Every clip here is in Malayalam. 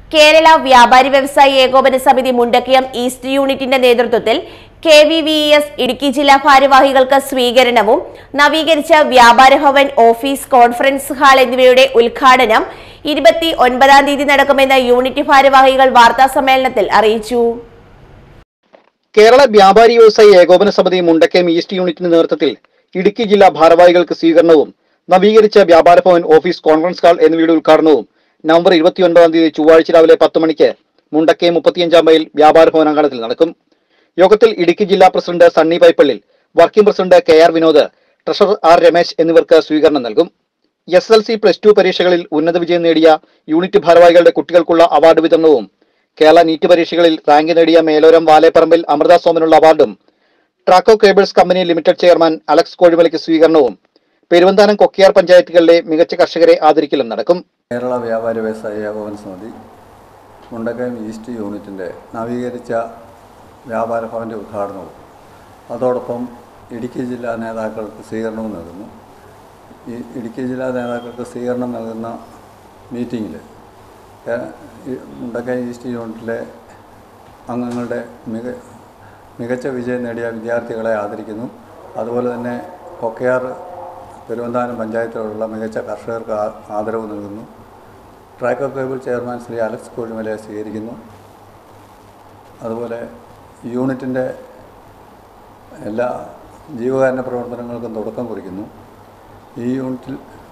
കേരള വ്യാപാരി വ്യവസായി ഏകോപന സമിതി മുണ്ടക്കയം ഈസ്റ്റ് യൂണിറ്റിന്റെ നേതൃത്വത്തിൽ K V V S Idukki ജില്ലാ ഭാരവാഹികൾക്ക് സ്വീകരണവും നവീകരിച്ച വ്യാപാര ഭവൻ ഓഫീസ് കോൺഫറൻസ് ഹാൾ എന്നിവയുടെ ഉദ്ഘാടനം ഇരുപത്തി ഒൻപതാം തീയതി നടക്കുമെന്ന് യൂണിറ്റ് ഭാരവാഹികൾ വാർത്താ സമ്മേളനത്തിൽ അറിയിച്ചു കേരള വ്യാപാരി വ്യവസായി ഏകോപന സമിതി മുണ്ടക്കയം ഈസ്റ്റ് യൂണിറ്റിന്റെ നേതൃത്വത്തിൽ ഇടുക്കി ജില്ലാ ഭാരവാഹികൾക്ക് സ്വീകരണവും നവീകരിച്ച വ്യാപാര ഭവൻ ഓഫീസ് കോൺഫറൻസ് ഹാൾ എന്നിവയുടെ ഉദ്ഘാടനവും നവംബർ ഇരുപത്തിയൊൻപതാം തീയതി ചൊവ്വാഴ്ച രാവിലെ പത്ത് മണിക്ക് മുണ്ടക്കയം മുപ്പത്തിയഞ്ചാം മൈൽ വ്യാപാര ഭവൻ അങ്കണത്തിൽ നടക്കും യോഗത്തിൽ ഇടുക്കി ജില്ലാ president Sunny Paipallil working president K R Vinod treasurer R Ramesh എന്നിവർക്ക് സ്വീകരണം നൽകും S L C plus two പരീക്ഷകളിൽ ഉന്നത വിജയം നേടിയ യൂണിറ്റ് ഭാരവാഹികളുടെ കുട്ടികൾക്കുള്ള അവാർഡ് വിതരണവും കേരള നീറ്റ് പരീക്ഷകളിൽ റാങ്ക് നേടിയ മേലോരം വാലേപ്പറമ്പിൽ അമൃത സോമനുള്ള അവാർഡും Traco cables company limited chairman Alex കോഴിമലയ്ക്ക് സ്വീകരണവും പെരുവന്താനം കൊക്കിയാർ പഞ്ചായത്തുകളിലെ മികച്ച കർഷകരെ ആദരിക്കലും നടക്കും കേരള വ്യാപാരി വ്യവസായ ഏകോപന സമിതി മുണ്ടക്കയം ഈസ്റ്റ് യൂണിറ്റിൻ്റെ നവീകരിച്ച വ്യാപാര ഭവൻ്റെ ഉദ്ഘാടനവും അതോടൊപ്പം ഇടുക്കി ജില്ലാ നേതാക്കൾക്ക് സ്വീകരണവും നൽകുന്നു ഈ ഇടുക്കി ജില്ലാ നേതാക്കൾക്ക് സ്വീകരണം നൽകുന്ന മീറ്റിങ്ങിൽ മുണ്ടക്കയം ഈസ്റ്റ് യൂണിറ്റിലെ അംഗങ്ങളുടെ മിക മികച്ച വിജയം നേടിയ വിദ്യാർത്ഥികളെ ആദരിക്കുന്നു അതുപോലെ തന്നെ കൊക്കയാർ പെരുവന്താനം പഞ്ചായത്തിലുള്ള മികച്ച കർഷകർക്ക് ആ- ആദരവ് നൽകുന്നു ട്രാക്കോ കേബിൾ ചെയർമാൻ ശ്രീ അലക്സ് കോഴിമലയെ സ്വീകരിക്കുന്നു അതുപോലെ യൂണിറ്റിൻ്റെ എല്ലാ ജീവകാരുണ്യ പ്രവർത്തനങ്ങൾക്കും തുടക്കം കുറിക്കുന്നു ഈ യൂണിറ്റിൽ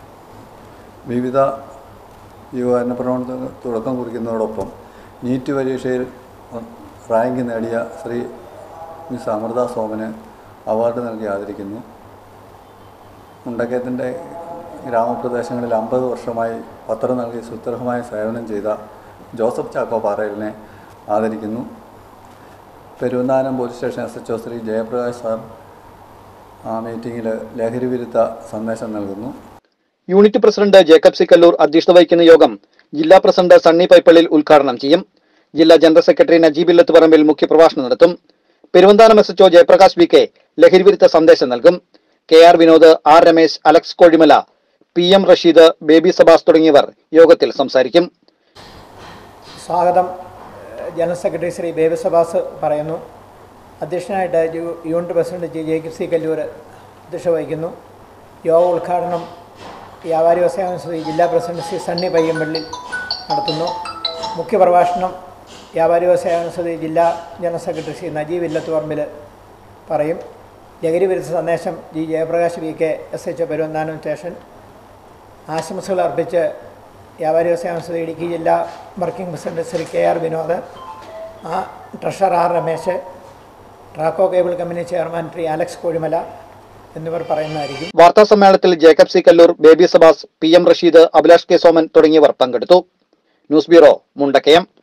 വിവിധ ജീവകാരുണ്യ പ്രവർത്തന തുടക്കം കുറിക്കുന്നതോടൊപ്പം നീറ്റ് പരീക്ഷയിൽ റാങ്ക് നേടിയ ശ്രീ മിസ് അമൃത സോമന് അവാർഡ് നൽകി ആദരിക്കുന്നു മുണ്ടക്കയത്തിൻ്റെ ഗ്രാമപ്രദേശങ്ങളിൽ അമ്പത് വർഷമായി പത്രം നൽകി സുത്യർഹമായ സേവനം ചെയ്ത ജോസഫ് ചാക്കോ പാറയലിനെ ആദരിക്കുന്നു Peruvanthanam police station S H O Shri Jayaprakash sir ആ മീറ്റിങ്ങിൽ ലഹരി വിരുദ്ധ സന്ദേശം നൽകുന്നു unit president Jacob C Kallur അധ്യക്ഷത വഹിക്കുന്ന യോഗം ജില്ലാ പ്രസിഡന്റ് സണ്ണി പൈപ്പള്ളിൽ ഉദ്ഘാടനം ചെയ്യും ജില്ലാ ജനറൽ സെക്രട്ടറി നജീബ് ഇല്ലത്ത് പറമ്പിൽ മുഖ്യപ്രഭാഷണം നടത്തും Peruvanthanam S H O Jayaprakash V K ലഹരി വിരുദ്ധ സന്ദേശം നൽകും K R Vinod R Ramesh Alex Kozhimala P M Rasheed Baby Sabas തുടങ്ങിയവർ യോഗത്തിൽ സംസാരിക്കും സ്വാഗതം ഏഹ്, ജനറൽ സെക്രട്ടറി ശ്രീ ബേബി സബാസ് പറയുന്നു അധ്യക്ഷനായിട്ട് യു- unit president J Jacob C Kallur അധ്യക്ഷ വഹിക്കുന്നു യോഗ ഉദ്ഘാടനം വ്യാപാരി വ്യവസായ സമിതി ജില്ലാ പ്രസിഡന്റ് ശ്രീ സണ്ണി പയ്യമ്പള്ളി നടത്തുന്നു മുഖ്യപ്രഭാഷണം വ്യാപാരി വ്യവസായ സമിതി ജില്ലാ ജനറൽ സെക്രട്ടറി ശ്രീ നജീബ് ഇല്ലത്തുപറമ്പിൽ പറയും ലഹരി വിരുദ്ധ സന്ദേശം G Jayaprakash V K S H Peruvanthanam station ആശംസകൾ അർപ്പിച്ച് വ്യാപാരി വ്യവസായ സമിതി ഇടുക്കി ജില്ലാ working president Shri K R Vinod ആ treasurer R Ramesh Traco cable company chairman Shri Alex Kozhimala എന്നിവർ പറയുന്നതായിരിക്കും വാർത്താ സമ്മേളനത്തിൽ Jacob C Kallur Baby Sabas P M Rasheed Abhilash K Soman തുടങ്ങിയവർ പങ്കെടുത്തു ന്യൂസ് ബ്യൂറോ മുണ്ടക്കയം